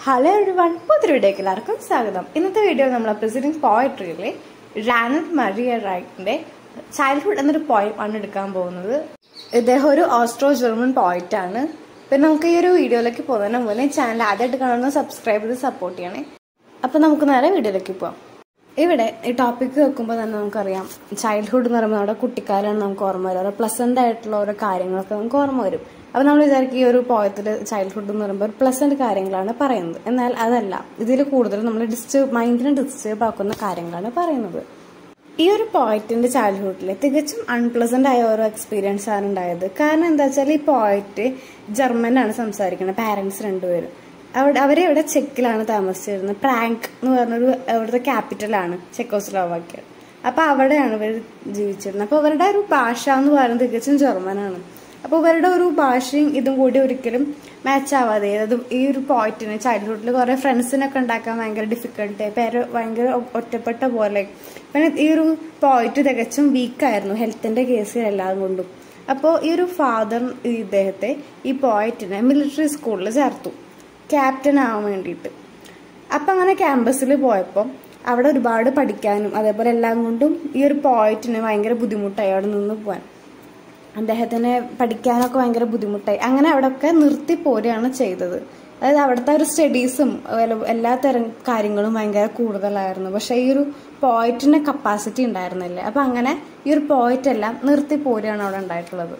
hello every one പുതിയ വീഡിയോക്ക് എല്ലാവർക്കും സ്വാഗതം ഇന്നത്തെ വീഡിയോ നമ്മൾ പ്രസിഡന്റ് പോയട്രിയിലെ റാനഡ് മറിയ റൈറ്റിന്റെ ചൈൽഡ്ഹുഡ് എന്നൊരു പോയം ആണ് എടുക്കാൻ പോകുന്നത് ഇദ്ദേഹം ഒരു ഓസ്ട്രോ ജർമ്മൻ പോയിന്റ് ആണ് പിന്നെ നമുക്ക് ഈ ഒരു വീഡിയോയിലേക്ക് പോകുന്നതിന് മുന്നേ ചാനൽ ആദ്യമായിട്ട് കാണുന്ന സബ്സ്ക്രൈബ് ചെയ്ത് സപ്പോർട്ട് ചെയ്യണേ അപ്പൊ നമുക്ക് നേരെ വീഡിയോയിലേക്ക് പോവാം ഇവിടെ ഈ ടോപ്പിക്ക് വെക്കുമ്പോൾ തന്നെ നമുക്കറിയാം ചൈൽഡ്ഹുഡ് എന്ന് പറയുമ്പോൾ നമ്മുടെ കുട്ടിക്കാലാണ് നമുക്ക് ഓർമ്മ വരും ഓരോ പ്ലസന്റ് ആയിട്ടുള്ള ഓരോ കാര്യങ്ങളൊക്കെ നമുക്ക് ഓർമ്മ വരും അപ്പോൾ നമ്മൾ വിചാരിക്കും ഈ ഒരു പോയത്തിൽ ചൈൽഡ്ഹുഡ് എന്ന് പറയുമ്പോൾ ഒരു പ്ലസന്റ് കാര്യങ്ങളാണ് പറയുന്നത് എന്നാൽ അതല്ല ഇതിൽ കൂടുതൽ നമ്മൾ ഡിസ്റ്റർബ് മൈൻഡിനെ ഡിസ്റ്റർബ് ആക്കുന്ന കാര്യങ്ങളാണ് പറയുന്നത് ഈ ഒരു പോയറ്റിന്റെ ചൈൽഡ്ഹുഡിൽ തികച്ചും അൺപ്ലസന്റ് ആയ ഓരോ എക്സ്പീരിയൻസ് ആണ് ഉണ്ടായത് കാരണം എന്താ വെച്ചാൽ ഈ പോയറ്റ് ജർമ്മനാണ് സംസാരിക്കുന്നത് പാരന്റ്സ് രണ്ടുപേരും അവിടെ അവരെ ഇവിടെ ചെക്കിലാണ് താമസിച്ചിരുന്നത് പ്രാങ്ക് എന്ന് പറഞ്ഞൊരു അവിടുത്തെ ക്യാപിറ്റലാണ് ചെക്കോസ്ലോവാക്യ അപ്പൊ അവിടെയാണ് ഇവർ ജീവിച്ചിരുന്നത് അപ്പൊ അവരുടെ ഒരു ഭാഷ എന്ന് പറയുന്നത് തികച്ചും ജർമ്മനാണ് അപ്പൊ ഇവരുടെ ഒരു ഭാഷയും ഇതും കൂടി ഒരിക്കലും മാച്ച് ആവാതെ അത് ഈ ഒരു പോയിന്റിന് ചൈൽഡ്ഹുഡിൽ കുറെ ഫ്രണ്ട്സിനൊക്കെ ഉണ്ടാക്കാൻ ഭയങ്കര ഡിഫിക്കൽട്ട് പേര് ഭയങ്കര ഒറ്റപ്പെട്ട പോലെ പിന്നെ ഈ ഒരു പോയിന്റ് തികച്ചും വീക്കായിരുന്നു ഹെൽത്തിന്റെ കേസിൽ എല്ലാം കൊണ്ടും അപ്പോൾ ഈ ഒരു ഫാദർ ഇദ്ദേഹത്തെ ഈ പോയിന്റിനെ മിലിറ്ററി സ്കൂളിൽ ചേർത്തു ക്യാപ്റ്റൻ ആവാൻ വേണ്ടിയിട്ട് അപ്പം അങ്ങനെ ക്യാമ്പസിൽ പോയപ്പോൾ അവിടെ ഒരുപാട് പഠിക്കാനും അതേപോലെ എല്ലാം കൊണ്ടും ഈ ഒരു പോയിന്റിന് ഭയങ്കര ബുദ്ധിമുട്ടായി അവിടെ നിന്ന് പോകാൻ അദ്ദേഹത്തിന് പഠിക്കാനൊക്കെ ഭയങ്കര ബുദ്ധിമുട്ടായി അങ്ങനെ അവിടെയൊക്കെ നിർത്തി പോരുകയാണ് ചെയ്തത് അതായത് അവിടുത്തെ ഒരു സ്റ്റഡീസും എല്ലാ തരം കാര്യങ്ങളും ഭയങ്കര കൂടുതലായിരുന്നു പക്ഷെ ഈ ഒരു പോയിന്റിന് കപ്പാസിറ്റി ഉണ്ടായിരുന്നില്ല അപ്പൊ അങ്ങനെ ഈ ഒരു പോയിന്റ് എല്ലാം നിർത്തി പോരുകയാണ് അവിടെ ഉണ്ടായിട്ടുള്ളത്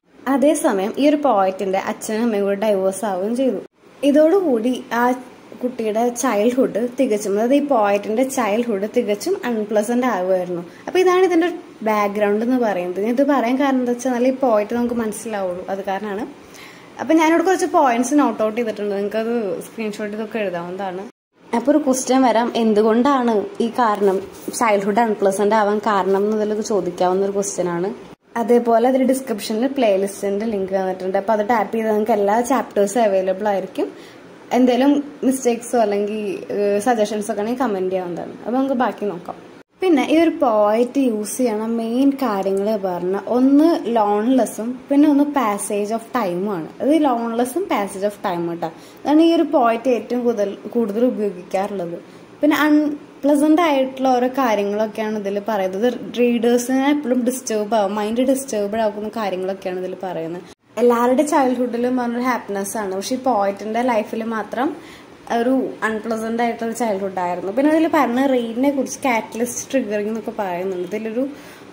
അതേസമയം ഈ ഒരു പോയിന്റിന്റെ അച്ഛനും അമ്മയും കൂടെ ഡൈവോഴ്സ് ആവുകയും ചെയ്തു ഇതോടുകൂടി ആ കുട്ടിയുടെ ചൈൽഡ്ഹുഡ് തികച്ചും അതായത് ഈ പോയറ്റിന്റെ ചൈൽഡ്ഹുഡ് തികച്ചും അൺപ്ലസന്റ് ആവുമായിരുന്നു അപ്പൊ ഇതാണ് ഇതിന്റെ ബാക്ക്ഗ്രൗണ്ട് എന്ന് പറയുന്നത് ഇത് പറയാൻ കാരണം എന്താ വെച്ചാൽ ഈ പോയിന്റ് നമുക്ക് മനസ്സിലാവുള്ളൂ അത് കാരണമാണ് അപ്പൊ ഞാനിവിടെ കുറച്ച് പോയിന്റ്സ് നോട്ട് ഔട്ട് ചെയ്തിട്ടുണ്ട് നിങ്ങൾക്ക് അത് സ്ക്രീൻഷോട്ട് ഇതൊക്കെ എഴുതാവുന്നതാണ് അപ്പൊ ഒരു ക്വസ്റ്റ്യൻ വരാം എന്തുകൊണ്ടാണ് ഈ കാരണം ചൈൽഡ്ഹുഡ് അൺപ്ലസന്റ് ആവാൻ കാരണം എന്നതിലൊക്കെ ചോദിക്കാവുന്ന ഒരു ക്വസ്റ്റ്യൻ ആണ് അതേപോലെ അതിൽ ഡിസ്ക്രിപ്ഷനിൽ പ്ലേലിസ്റ്റിന്റെ ലിങ്ക് തന്നിട്ടുണ്ട് അപ്പൊ അത് ടാപ്പ് ചെയ്താൽ നിങ്ങൾക്ക് എല്ലാ ചാപ്റ്റേഴ്സും അവൈലബിൾ ആയിരിക്കും എന്തെങ്കിലും മിസ്റ്റേക്സോ അല്ലെങ്കിൽ സജഷൻസ് ഒക്കെ ആണെങ്കിൽ കമന്റ് ചെയ്യാവുന്നതാണ് അപ്പൊ നമുക്ക് ബാക്കി നോക്കാം പിന്നെ ഈ ഒരു പോയിന്റ് യൂസ് ചെയ്യണ മെയിൻ കാര്യങ്ങൾ പറഞ്ഞ ഒന്ന് ലോൺലെസ്സും പിന്നെ ഒന്ന് പാസേജ് ഓഫ് ടൈമുമാണ് അത് ലോൺലെസ്സും പാസേജ് ഓഫ് ടൈം കേട്ടോ അതാണ് ഈ ഒരു പോയിന്റ് ഏറ്റവും കൂടുതൽ കൂടുതൽ ഉപയോഗിക്കാറുള്ളത് പിന്നെ അൺപ്ലസന്റ് ആയിട്ടുള്ള ഓരോ കാര്യങ്ങളൊക്കെയാണ് ഇതിൽ പറയുന്നത് റീഡേഴ്സിനെ എപ്പോഴും ഡിസ്റ്റർബ് ആവും മൈൻഡ് ഡിസ്റ്റർബ് ആക്കുന്ന കാര്യങ്ങളൊക്കെയാണ് ഇതിൽ പറയുന്നത് എല്ലാവരുടെ ചൈൽഡ്ഹുഡിലും പറഞ്ഞൊരു ഹാപ്പിനെസ് ആണ് പക്ഷെ ഈ പോയിന്റിന്റെ ലൈഫിൽ മാത്രം ഒരു അൺപ്ലസന്റ് ആയിട്ടുള്ള ചൈൽഡ്ഹുഡ് ആയിരുന്നു പിന്നെ അതിൽ പറഞ്ഞ റെയിനെ കുറിച്ച് കാറ്റലിസ്റ്റ് ട്രിഗറിംഗ് എന്നൊക്കെ പറയുന്നുണ്ട് ഇതിലൊരു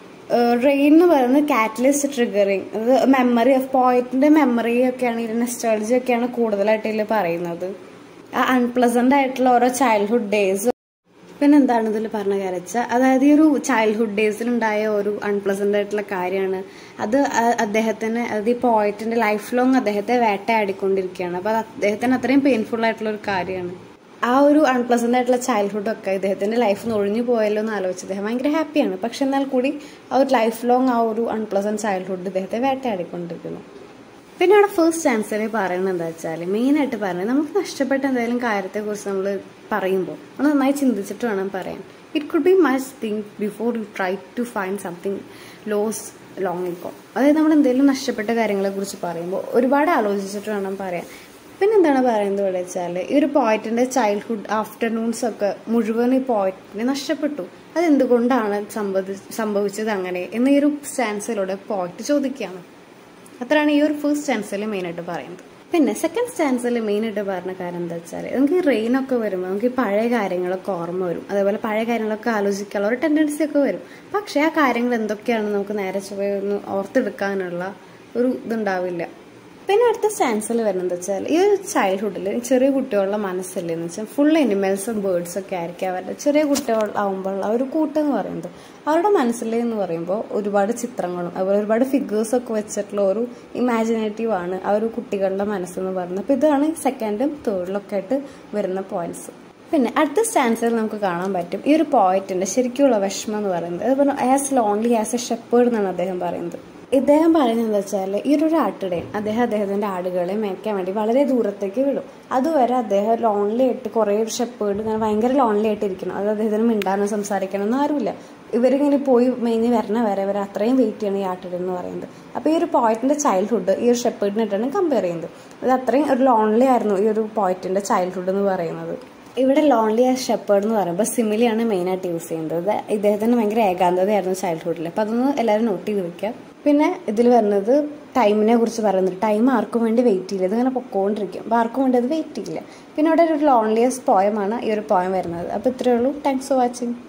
റെയിൻ എന്ന് പറയുന്നത് കാറ്റലിസ്റ്റ് ട്രിഗറിങ് അത് മെമ്മറി ഓഫ് പോയിന്റിന്റെ മെമ്മറി ഒക്കെയാണ് ഇതിന്റെ നെസ്റ്റോളജി ഒക്കെയാണ് കൂടുതലായിട്ട് ഇതിൽ പറയുന്നത് ആ അൺപ്ലസന്റ് ആയിട്ടുള്ള ഓരോ ചൈൽഡ്ഹുഡ് ഡേയ്സ് പിന്നെ എന്താണ് ഇതിൽ പറഞ്ഞ കരച്ച അതായത് ഈ ഒരു ചൈൽഡ്ഹുഡ് ഡേയ്സിൽ ഉണ്ടായ ഒരു അൺപ്ലസന്റ് ആയിട്ടുള്ള കാര്യമാണ് അത് അദ്ദേഹത്തിന് അത് ഈ പോയിന്റിന്റെ ലൈഫ് ലോങ് അദ്ദേഹത്തെ വേട്ടയാടിക്കൊണ്ടിരിക്കുകയാണ് അപ്പൊ അത് അദ്ദേഹത്തിന് അത്രയും പെയിൻഫുൾ ആയിട്ടുള്ള ഒരു കാര്യമാണ് ആ ഒരു അൺപ്ലസന്റ് ആയിട്ടുള്ള ചൈൽഡ്ഹുഡ് ഒക്കെ ഇദ്ദേഹത്തിന്റെ ലൈഫ് ഒഴിഞ്ഞു പോയല്ലോ എന്ന് ആലോചിച്ച് അദ്ദേഹം ഭയങ്കര ഹാപ്പിയാണ് പക്ഷെ എന്നാൽ കൂടി ആ ഒരു ലൈഫ് ലോങ് ആ ഒരു അൺപ്ലസന്റ് ചൈൽഡ്ഹുഡ് ഇദ്ദേഹത്തെ വേട്ടയാടിക്കൊണ്ടിരിക്കുന്നു പിന്നെ അവിടെ ഫസ്റ്റ് ആൻസറിൽ പറയുന്നത് എന്താ വെച്ചാൽ മെയിനായിട്ട് പറയുന്നത് നമുക്ക് നഷ്ടപ്പെട്ട എന്തെങ്കിലും കാര്യത്തെക്കുറിച്ച് നമ്മൾ പറയുമ്പോൾ നമ്മൾ നന്നായി ചിന്തിച്ചിട്ട് വേണം പറയാൻ it could be much think before you try to find something lost long ago അതായത് നമ്മൾ എന്തെങ്കിലും നഷ്ടപ്പെട്ട കാര്യങ്ങളെ കുറിച്ച് പറയുമ്പോൾ ഒരുപാട് ആലോചിച്ചിട്ട് വേണം പറയാൻ പിന്നെ എന്താണ് പറയുന്നത് ഇവിടെ വെച്ചാൽ ഈ ഒരു പോയിന്റിന്റെ ചൈൽഡ്ഹുഡ് ആഫ്റ്റർനൂൺസ് ഒക്കെ മുഴുവൻ ഈ പോയിന്റിനെ നഷ്ടപ്പെട്ടു അതെന്തുകൊണ്ടാണ് സംഭവി സംഭവിച്ചത് അങ്ങനെ എന്ന ഈ ഒരു സ്റ്റാൻസിലൂടെ പോയിന്റ് ചോദിക്കുകയാണ് അത്രയാണ് ഈ ഒരു ഫസ്റ്റ് സ്റ്റാൻസിൽ മെയിനായിട്ട് പറയുന്നത് പിന്നെ സെക്കൻഡ് സ്റ്റാൻസിൽ മെയിനായിട്ട് പറഞ്ഞ കാര്യം എന്താ വെച്ചാൽ നമുക്ക് റെയിൻ ഒക്കെ വരുമ്പോൾ നമുക്ക് ഈ പഴയ കാര്യങ്ങളൊക്കെ ഓർമ്മ വരും അതേപോലെ പഴയ കാര്യങ്ങളൊക്കെ ആലോചിക്കാനുള്ള ഒരു ടെൻഡൻസി ഒക്കെ വരും പക്ഷേ ആ കാര്യങ്ങൾ എന്തൊക്കെയാണെന്ന് നമുക്ക് നേരെ ചൊവ്വ ഒന്ന് ഓർത്തെടുക്കാനുള്ള ഒരു ഇതുണ്ടാവില്ല പിന്നെ അടുത്ത സ്റ്റാൻസിൽ വരുന്നത് വെച്ചാൽ ഈ ഒരു ചൈൽഡ്ഹുഡിൽ ചെറിയ കുട്ടികളുടെ മനസ്സല്ലേ എന്ന് വെച്ചാൽ ഫുൾ എനിമൽസും ബേർഡ്സും ഒക്കെ ആയിരിക്കും അവരുടെ ചെറിയ കുട്ടികൾ ആവുമ്പോൾ ആ ഒരു കൂട്ടം എന്ന് പറയുന്നത് അവരുടെ മനസ്സിൽ എന്ന് പറയുമ്പോൾ ഒരുപാട് ചിത്രങ്ങളും അതുപോലെ ഒരുപാട് ഫിഗേഴ്സ് ഒക്കെ വെച്ചിട്ടുള്ള ഒരു ഇമാജിനേറ്റീവ് ആണ് ആ ഒരു കുട്ടികളുടെ മനസ്സെന്ന് പറയുന്നത് അപ്പോൾ ഇതാണ് സെക്കൻഡും തേർഡിലൊക്കെ ആയിട്ട് വരുന്ന പോയിന്റ്സ് പിന്നെ അടുത്ത സ്റ്റാൻസിൽ നമുക്ക് കാണാൻ പറ്റും ഈ ഒരു പോയിന്റിന്റെ ശരിക്കുള്ള വിഷമം എന്ന് പറയുന്നത് അതുപോലെ as lonely as a shepherd എന്നാണ് അദ്ദേഹം പറയുന്നത് ഇദ്ദേഹം പറയുന്നത് എന്താ വെച്ചാൽ ഈ ഒരു ആട്ടിടയൻ അദ്ദേഹം അദ്ദേഹത്തിന്റെ ആടുകളെ മേയ്ക്കാൻ വേണ്ടി വളരെ ദൂരത്തേക്ക് വിടും അതുവരെ അദ്ദേഹം ലോൺലി ആയിട്ട് കുറേ ഷെപ്പേർഡ് ഇങ്ങനെ ഭയങ്കര ലോൺലി ആയിട്ട് ഇരിക്കണം അത് അദ്ദേഹത്തിന് മിണ്ടാനോ സംസാരിക്കണം ഒന്നും ആരുമില്ല ഇവരിങ്ങനെ പോയി മേഞ്ഞ് വരണ വരെ ഇവർ അത്രയും വെയിറ്റ് ചെയ്യണം ഈ ആട്ടിട എന്ന് പറയുന്നത് അപ്പോൾ ഈ ഒരു പോയിറ്റിൻ്റെ ചൈൽഡ്ഹുഡ് ഈ ഒരു ഷെപ്പേർഡിനായിട്ടാണ് കമ്പയർ ചെയ്യുന്നത് അത് അത്രയും ഒരു ലോൺലി ആയിരുന്നു ഈ ഒരു പോയിറ്റിൻ്റെ ചൈൽഡ്ഹുഡ് എന്ന് പറയുന്നത് ഇവിടെ ലോൺലി ആ ഷെപ്പേർഡ് എന്ന് പറയുമ്പോൾ സിമിലിയാണ് മെയിനായിട്ട് യൂസ് ചെയ്യുന്നത് ഇദ്ദേഹത്തിന് ഭയങ്കര ഏകാന്തതയായിരുന്നു ചൈൽഡ്ഹുഡിൽ അപ്പോൾ അതൊന്ന് എല്ലാവരും നോട്ട് ചെയ്ത് വെക്കുക പിന്നെ ഇതിൽ വരുന്നത് ടൈമിനെ കുറിച്ച് പറയുന്നത് ടൈം ആർക്കും വേണ്ടി വെയിറ്റ് ചെയ്യില്ല ഇതിങ്ങനെ പൊക്കോണ്ടിരിക്കും അപ്പോൾ ആർക്കും വേണ്ടി അത് വെയിറ്റ് ചെയ്യില്ല പിന്നെ ഇവിടെ ഒരു ലോൺലിയസ്റ്റ് പോയമാണ് ഈ ഒരു പോയം വരുന്നത് അപ്പോൾ ഇത്രയേ ഉള്ളൂ താങ്ക്സ് ഫോർ വാച്ചിങ്